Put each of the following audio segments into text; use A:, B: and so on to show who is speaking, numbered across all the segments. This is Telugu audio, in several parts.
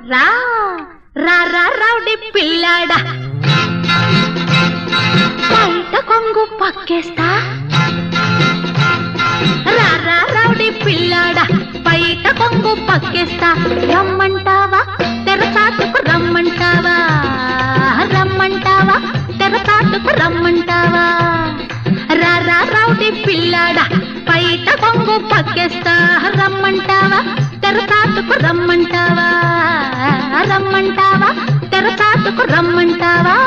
A: రా రా రా రౌడి పిల్లాడా బయట కొంగు పక్కేస్తా రా రా రౌడి పిల్లాడా బయట కొంగు పక్కేస్తా రమ్మంటావా తెరచాటుకు రమ్మంటావా రమ్మంటావా తెరచాటుకు రమ్మంటావా రా రా రౌడి పిల్లాడా బయట కొంగు పక్కేస్తా రమ్మంటావా తెరచాటుకు రమ్మంటావా రమ్మంటావా తెరచాటుకు రమ్మంటావా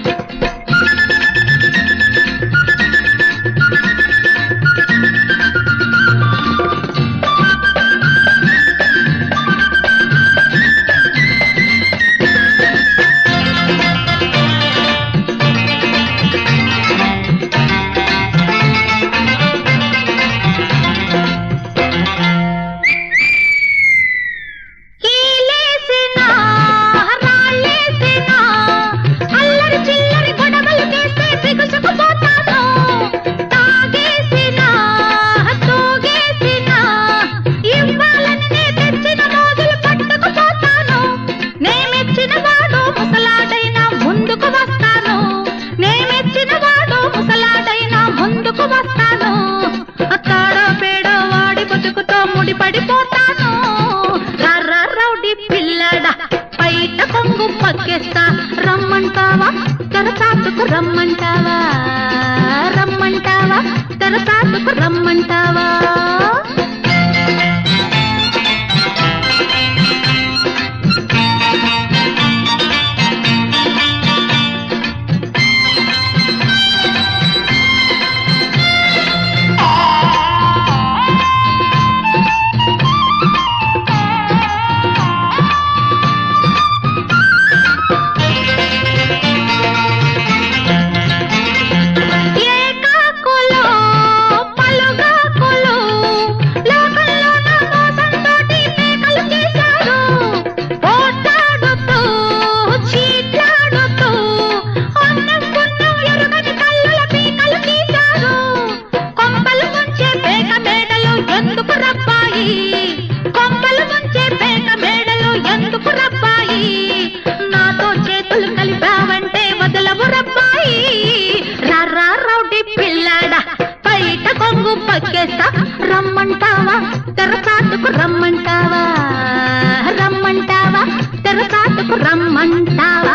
A: కీలేసినా, రాళ్ళేసినా, అల్లరి చిల్లరి గొడవలు చేస్తే బిగుసుకుపోతాను. తాగేసినా, తూగేసినా, ఇవ్వాలని నే తెచ్చిన మోజులు పట్టుకుపోతాను. నే మెచ్చిన వాడు ముసలాడైనా ముందుకు వస్తాను. నే మెచ్చిన వాడు ముసలాడైనా ముందుకు వస్తాను. తాడో పేడో వాడి బతుకుతో ముడిపడిపోతాను రర్ర రౌడి పిల్లడా బయట కొంగు పక్కేస్తా రమ్మంటావా తెరచాటుకు రమ్మంటావా రమ్మంటావా తెరచాటుకు రమ్మంటావా ఏకాకులు, పలుగాకులు, లోకంలో నా మోసంతోటి మేకలు చేశారు. పోట్లాడుతూ, చీట్లాడుతూ, అన్నం పుణ్యం ఎరుగని కళ్ళుల పీకలు తీశారు. కొంపలు ముంచే పేక మేడలు ఎందుకు రబ్బాయి కొంపలు ముంచే పేక మేడలు ఎందుకు రబ్బాయి నాతో చేతులు కలిపావంటే వదలవు రబ్బాయి రర్రా రౌడి పిల్లాడా బయట కొంగు పక్కేస్తా రమ్మంటావా తెరచాటుకు రమ్మంటావా రమ్మంటావా తెరచాటుకు రమ్మంటావా